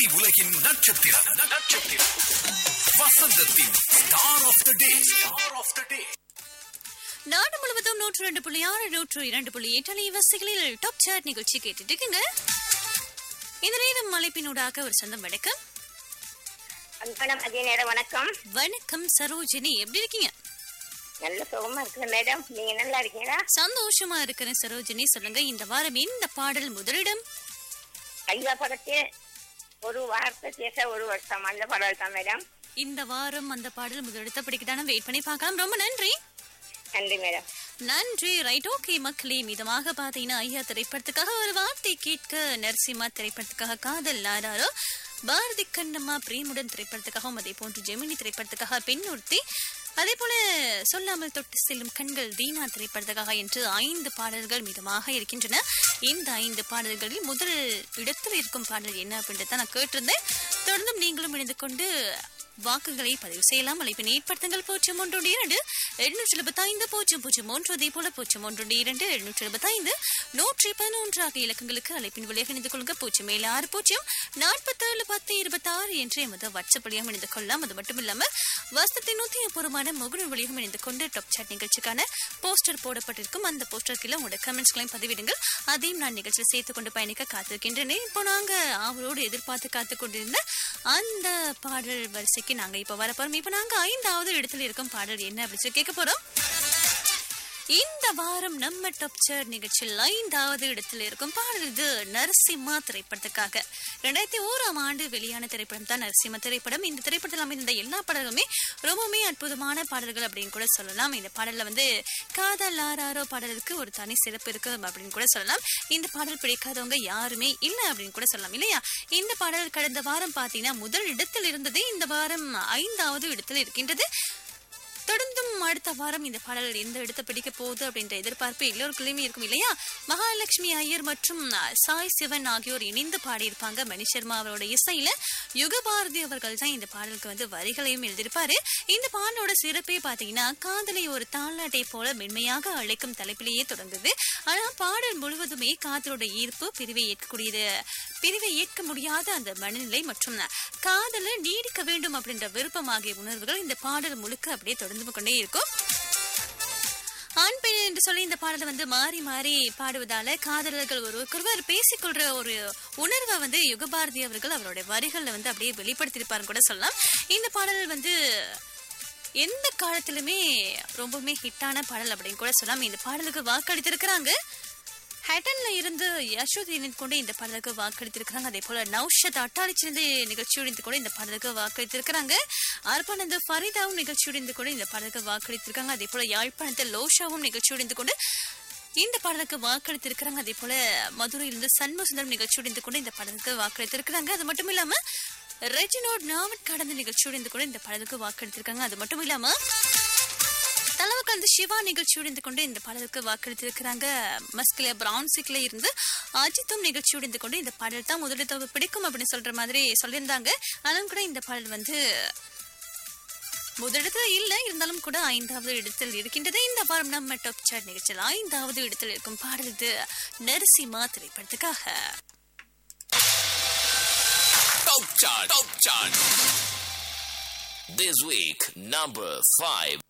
உலகின் நட்சத்திரம் நட்சத்திரம் வசந்தத்தின் star of the day star of the day நாடு முழுவதும் நூற்று ரெண்டு புள்ளி ஆறு நூற்று இரண்டு புள்ளி எட்டு அலைவரிசைகளில் டாப் சாட் நிகழ்ச்சி கேட்டுட்டு இருக்குங்க இந்த நேரம் அழைப்பினூடாக ஒரு சொந்தம் வணக்கம் அன்பான மதிய நேரம் வணக்கம் வணக்கம் சரோஜினி எப்படி இருக்கீங்க நல்ல சுகமா இருக்கிறேன் மேடம் நீங்க நல்லா இருக்கீங்களா சந்தோஷமா இருக்கிறேன் சரோஜினி சொல்லுங்க இந்த வாரம் இந்த பாடல் முதலிடம் ஐயா படத்தில் ஒரு வார்த்தை பேச ஒரு வருஷம் அந்த படம் தான் மேடம் இந்த வாரம் அந்த பாடல் முதலிடத்தை பிடிக்கதான வெயிட் பண்ணி பார்க்கலாம் ரொம்ப நன்றி நன்றி மேடம் நன்றி ரைட் ஓகே மக்களே மிதமாக பார்த்தீங்கன்னா ஐயா திரைப்படத்துக்காக ஒரு வார்த்தை கேட்க நரசிம்மா திரைப்படத்துக்காக காதல் நாடாரோ பாரதி கண்ணம்மா பிரேமுடன் திரைப்படத்துக்காகவும் அதே போன்று ஜெமினி திரைப்படத்துக்காக பெண் ஒருத்தி அதே போல சொல்லாமல் தொட்டு செல்லும் கண்கள் தீனா திரைப்படத்துக்காக என்று ஐந்து பாடல்கள் மிதமாக இருக்கின்றன இந்த ஐந்து பாடல்களில் முதல் இடத்தில் இருக்கும் பாடல் என்ன அப்படின்றத நான் கேட்டிருந்தேன் தொடர்ந்தும் நீங்களும் இணைந்து கொண்டு வாக்குகளை பதிவு செய்யலாம் அழைப்பின் ஏற்படுத்துங்கள் பூஜ்ஜியம் ஒன்று இரண்டு எழுநூற்றி எழுபத்தி ஐந்து பூஜ்ஜியம் பூஜ்ஜியம் ஒன்று அதே போல பூஜ்ஜியம் ஒன்று இரண்டு எழுநூற்றி எழுபத்தி ஐந்து நூற்றி பதினொன்று ஆகிய இலக்கங்களுக்கு அழைப்பின் வழியாக இணைந்து கொள்ளுங்க பூஜ்ஜியம் ஏழு ஆறு பூஜ்ஜியம் நாற்பத்தேழு பத்து இருபத்தாறு என்று எமது வாட்ஸ்அப் வழியாக இணைந்து கொள்ளலாம் அது மட்டும் இல்லாமல் வசத்தின் நூத்தி பூர்வமான முகநூல் வழியாக இணைந்து கொண்டு டாப் சாட் நிகழ்ச்சிக்கான போஸ்டர் போடப்பட்டிருக்கும் அந்த போஸ்டர் கீழே உங்களோட கமெண்ட்ஸ்களையும் பதிவிடுங்கள் அதையும் நான் நிகழ்ச்சியில் சேர்த்து கொண்டு பயணிக்க காத்திருக்கின்றேன் இப்போ நாங்க அவரோடு எதிர்பார்த்து காத்து கொண்டிருந்த அந்த பாடல் வரிசைக்கு நாங்க இப்ப வர போறோம் இப்ப நாங்க ஐந்தாவது இடத்துல இருக்கும் பாடல் என்ன அப்படின்னு சொல்லி கேட்க போறோம் இந்த வாரம் நம்ம டாப் சார் நிகழ்ச்சியில் ஐந்தாவது இடத்தில் இருக்கும் பாடல் இது நரசிம்மா திரைப்படத்துக்காக ரெண்டாயிரத்தி ஓராம் ஆண்டு வெளியான திரைப்படம் தான் நரசிம்ம திரைப்படம் இந்த திரைப்படத்தில் அமைந்த எல்லா பாடல்களுமே ரொம்பவுமே அற்புதமான பாடல்கள் அப்படின்னு கூட சொல்லலாம் இந்த பாடல்ல வந்து காதல் ஆராரோ பாடலுக்கு ஒரு தனி சிறப்பு இருக்கு அப்படின்னு கூட சொல்லலாம் இந்த பாடல் பிடிக்காதவங்க யாருமே இல்லை அப்படின்னு கூட சொல்லலாம் இல்லையா இந்த பாடல் கடந்த வாரம் பார்த்தீங்கன்னா முதல் இடத்தில் இருந்ததே இந்த வாரம் ஐந்தாவது இடத்தில் இருக்கின்றது தொடர்ந்தும் அடுத்த வாரம் இந்த பாடல் எந்த இடத்தை பிடிக்க போகுது அப்படின்ற எதிர்பார்ப்பு எல்லோருக்குள்ளயுமே இருக்கும் இல்லையா மகாலட்சுமி ஐயர் மற்றும் சாய் சிவன் ஆகியோர் இணைந்து பாடியிருப்பாங்க மணி சர்மா அவரோட இசையில யுகபாரதி அவர்கள் தான் இந்த பாடலுக்கு வந்து வரிகளையும் எழுதியிருப்பாரு இந்த பாடலோட சிறப்பே பாத்தீங்கன்னா காதலை ஒரு தாளாட்டை போல மென்மையாக அழைக்கும் தலைப்பிலேயே தொடங்குது ஆனா பாடல் முழுவதுமே காதலோட ஈர்ப்பு பிரிவை ஏற்கக்கூடியது பிரிவை ஏற்க முடியாத அந்த மனநிலை மற்றும் காதலை நீடிக்க வேண்டும் அப்படின்ற விருப்பம் ஆகிய உணர்வுகள் இந்த பாடல் முழுக்க அப்படியே தொடர்ந்து கொண்டே இருக்கும் ஆண் பெண் என்று சொல்லி இந்த பாடலை வந்து மாறி மாறி பாடுவதால காதலர்கள் ஒருவருக்கொருவர் பேசிக்கொள்ற ஒரு உணர்வை வந்து யுகபாரதி அவர்கள் அவருடைய வரிகள்ல வந்து அப்படியே வெளிப்படுத்தியிருப்பாருன்னு கூட சொல்லலாம் இந்த பாடல் வந்து எந்த காலத்திலுமே ரொம்பவுமே ஹிட்டான பாடல் அப்படின்னு கூட சொல்லலாம் இந்த பாடலுக்கு வாக்களித்திருக்கிறாங்க ஹேட்டன்ல இருந்து யசோதீனின் கொண்டு இந்த பாடலுக்கு வாக்களித்திருக்கிறாங்க அதே போல நௌஷத் அட்டாளிச்சிருந்து நிகழ்ச்சியோடு கூட இந்த பாடலுக்கு வாக்களித்திருக்கிறாங்க அர்ப்பணந்து ஃபரிதாவும் நிகழ்ச்சியோடு கூட இந்த பாடலுக்கு வாக்களித்திருக்காங்க அதே போல யாழ்ப்பாணத்தில் லோஷாவும் நிகழ்ச்சியோடு கொண்டு இந்த பாடலுக்கு வாக்களித்திருக்கிறாங்க அதே போல மதுரையிலிருந்து சண்முகசுந்தரம் நிகழ்ச்சியோடு கூட இந்த பாடலுக்கு வாக்களித்திருக்கிறாங்க அது மட்டும் இல்லாம ரெஜினோட் நாவட் கடந்த நிகழ்ச்சியோடு கூட இந்த பாடலுக்கு வாக்களித்திருக்காங்க அது மட்டும் இல்லாம தலவக்கலந்து சிவா நிகழ்ச்சியோடு இருந்து கொண்டு இந்த பாடலுக்கு வாக்களித்திருக்கிறாங்க மஸ்கில பிரவுன்சிக்ல இருந்து அஜித்தும் நிகழ்ச்சியோடு இருந்து கொண்டு இந்த பாடல் தான் முதலிடத்தை பிடிக்கும் அப்படின்னு சொல்ற மாதிரி சொல்லியிருந்தாங்க ஆனாலும் கூட இந்த பாடல் வந்து முதலிடத்துல இல்ல இருந்தாலும் கூட ஐந்தாவது இடத்தில் இருக்கின்றது இந்த வாரம் நம்ம டாப் சாட் நிகழ்ச்சியில் ஐந்தாவது இடத்தில் இருக்கும் பாடல் இது நரசிம்மா திரைப்படத்துக்காக top chart top chart This week, number 5.